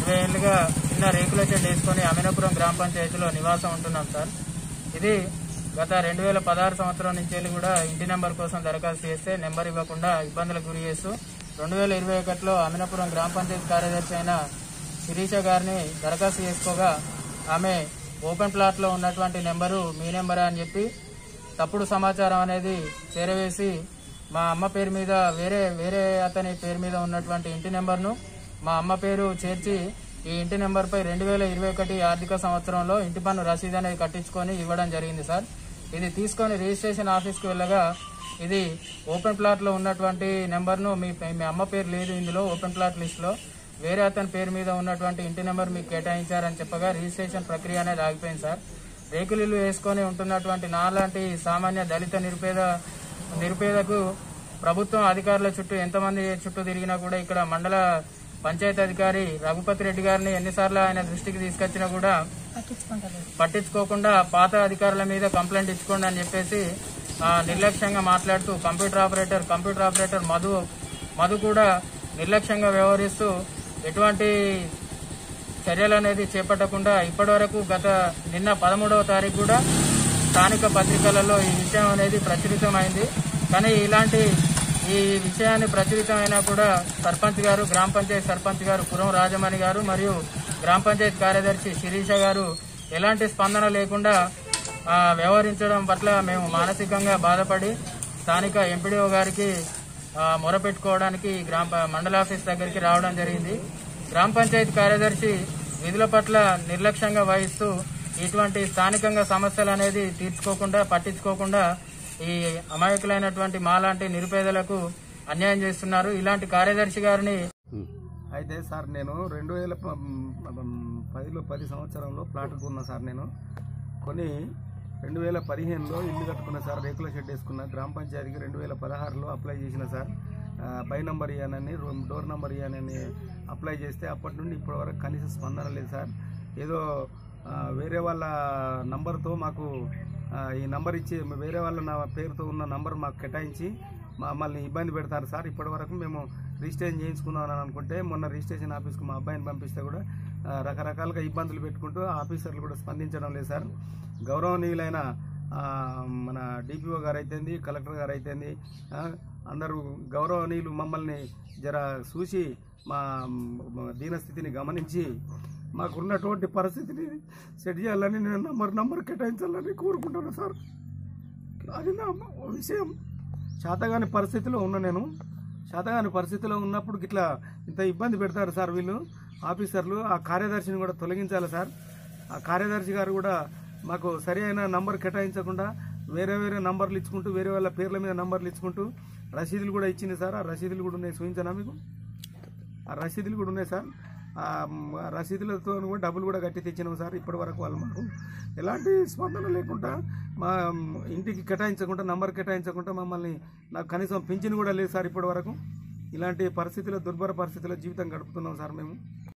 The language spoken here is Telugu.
ఇరవై ఏళ్ళుగా చిన్న రేకుల షెడ్ వేసుకొని అమినపురం గ్రామ పంచాయతీలో నివాసం ఉంటున్నాం సార్ ఇది గత రెండు వేల పదహారు సంవత్సరం నుంచి వెళ్ళి కూడా ఇంటి నెంబర్ కోసం దరఖాస్తు చేస్తే నెంబర్ ఇవ్వకుండా ఇబ్బందులకు గురి చేస్తూ రెండు వేల ఇరవై ఒకటిలో అమినపురం గ్రామ పంచాయతీ కార్యదర్శి అయిన శిరీష గారిని దరఖాస్తు చేసుకోగా ఆమె ఓపెన్ ప్లాట్లో ఉన్నటువంటి నెంబరు మీ నెంబరా అని చెప్పి తప్పుడు సమాచారం అనేది చేరవేసి మా అమ్మ పేరు మీద వేరే వేరే అతని పేరు మీద ఉన్నటువంటి ఇంటి నెంబర్ను మా అమ్మ పేరు చేర్చి ఈ ఇంటి నెంబర్పై రెండు వేల ఇరవై ఒకటి ఆర్థిక సంవత్సరంలో ఇంటి పన్ను రసీదు అనేది కట్టించుకొని ఇవ్వడం జరిగింది సార్ ఇది తీసుకొని రిజిస్ట్రేషన్ ఆఫీస్కి వెళ్ళగా ఇది ఓపెన్ ప్లాట్లో ఉన్నటువంటి నెంబర్ను మీ మీ అమ్మ పేరు లేదు ఇందులో ఓపెన్ ప్లాట్ లిస్ట్లో వేరే అతని పేరు మీద ఉన్నటువంటి ఇంటి నెంబర్ మీకు కేటాయించారని చెప్పగా రిజిస్ట్రేషన్ ప్రక్రియ అనేది ఆగిపోయింది సార్ రేకులు ఇల్లు వేసుకొని ఉంటున్నటువంటి నాలాంటి సామాన్య దళిత నిరుపేద నిరుపేదకు ప్రభుత్వం అధికారుల చుట్టూ ఎంతమంది చుట్టూ తిరిగినా కూడా ఇక్కడ మండల పంచాయతీ అధికారి రఘుపతి రెడ్డి గారిని ఎన్నిసార్లు ఆయన దృష్టికి తీసుకొచ్చినా కూడా పట్టించుకోకుండా పాత అధికారుల మీద కంప్లైంట్ ఇచ్చుకోండి అని చెప్పేసి ఆ, నిర్లక్ష్యంగా మాట్లాడుతూ computer operator computer operator Madhu Madhu కూడా నిర్లక్ష్యంగా వ్యవహరిస్తూ ఎటువంటి చర్యలు అనేది చేపట్టకుండా ఇప్పటివరకు గత నిన్న పదమూడవ తారీఖు కూడా స్థానిక పత్రికలలో ఈ విషయం అనేది ప్రచురితమైంది కానీ ఇలాంటి ఈ విషయాన్ని ప్రచురితమైనా కూడా సర్పంచ్ గారు గ్రామ పంచాయతీ సర్పంచ్ గారు పురం రాజమణి గారు మరియు గ్రామ పంచాయతీ కార్యదర్శి శిరీష గారు ఎలాంటి స్పందన లేకుండా ఆ, వ్యవహరించడం పట్ల మేము మానసికంగా బాధపడి స్థానిక ఎంపీడీఓ గారికి ఆ, మొరపెట్టుకోవడానికి గ్రామ ప- మండల ఆఫీస్ దగ్గరికి రావడం జరిగింది గ్రామ పంచాయతీ కార్యదర్శి విధుల పట్ల నిర్లక్ష్యంగా వహిస్తూ ఇటువంటి స్థానికంగా సమస్యలు అనేది తీర్చుకోకుండా పట్టించుకోకుండా ఈ అమాయకులైనటువంటి మాలాంటి నిరుపేదలకు అన్యాయం చేస్తున్నారు ఇలాంటి కార్యదర్శి గారిని అయితే సార్ నేను రెండు వేల ప- మ్, పదిలో పది సంవత్సరంలో ప్లాట్ కొన్నా సార్ నేను కొని రెండు వేల పదిహేనులో ఇల్లు కట్టుకున్నా సార్ రేకుల షెడ్ వేసుకున్నా గ్రామ పంచాయతీకి రెండు వేల పదహారులో అప్లై చేసిన సార్ ఆ, బై నంబర్ ఇవ్వనని రూమ్ డోర్ నంబర్ ఇవ్వనని అప్లై చేస్తే అప్పటి నుండి ఇప్పటి వరకు కనీస స్పందన లేదు సార్ ఏదో ఆ, వేరే వాళ్ళ నంబర్తో మాకు ఆ, ఈ నంబర్ ఇచ్చి వేరే వాళ్ళ నా పేరుతో ఉన్న నంబర్ మాకు కేటాయించి మమ్మల్ని ఇబ్బంది పెడతారు సార్ ఇప్పటి వరకు మేము రిజిస్ట్రేషన్ చేయించుకుందాం అని అనుకుంటే మొన్న రిజిస్ట్రేషన్ ఆఫీస్కి మా అబ్బాయిని పంపిస్తే కూడా ఆ, రకరకాలుగా ఇబ్బందులు పెట్టుకుంటూ ఆఫీసర్లు కూడా స్పందించడం లేదు సార్ గౌరవనీయులైన ఆ, మన డిపిఓ గారు అయితేంది కలెక్టర్ గారు అయితేంది ఆ, అందరూ గౌరవనీయులు మమ్మల్ని జర చూసి మా మ, దీనస్థితిని గమనించి మాకున్నటువంటి పరిస్థితిని సెట్ చేయాలని నేను నంబర్ నంబర్ కేటాయించాలని కోరుకుంటున్నాను సార్ అది నా విషయం శాతగాని పరిస్థితిలో ఉన్నా నేను శాతగాని పరిస్థితిలో ఉన్నప్పుడు ఇట్లా ఇంత ఇబ్బంది పెడతారు సార్ వీళ్ళు ఆఫీసర్లు ఆ కార్యదర్శిని కూడా తొలగించాలి సార్ ఆ కార్యదర్శి గారు కూడా మాకు సరి అయిన నంబర్ కేటాయించకుండా వేరే వేరే నంబర్లు ఇచ్చుకుంటూ వేరే వాళ్ళ పేర్ల మీద నంబర్లు ఇచ్చుకుంటూ రసీదులు కూడా ఇచ్చింది సార్ ఆ రసీదులు కూడా ఉన్నాయి చూపించానా మీకు ఆ రసీదులు కూడా ఉన్నాయి సార్ ఆ మ్, ఆ రసీదులతో కూడా డబ్బులు కూడా కట్టి తెచ్చినాం సార్ ఇప్పటి వరకు వాళ్ళు మాకు ఎలాంటి స్పందన లేకుండా మా మ్, ఇంటికి కేటాయించకుండా నంబర్ కేటాయించకుండా మమ్మల్ని నాకు కనీసం పింఛన్ కూడా లేదు సార్ ఇప్పటి వరకు ఇలాంటి పరిస్థితుల్లో దుర్భర పరిస్థితుల్లో జీవితం గడుపుతున్నాం సార్ మేము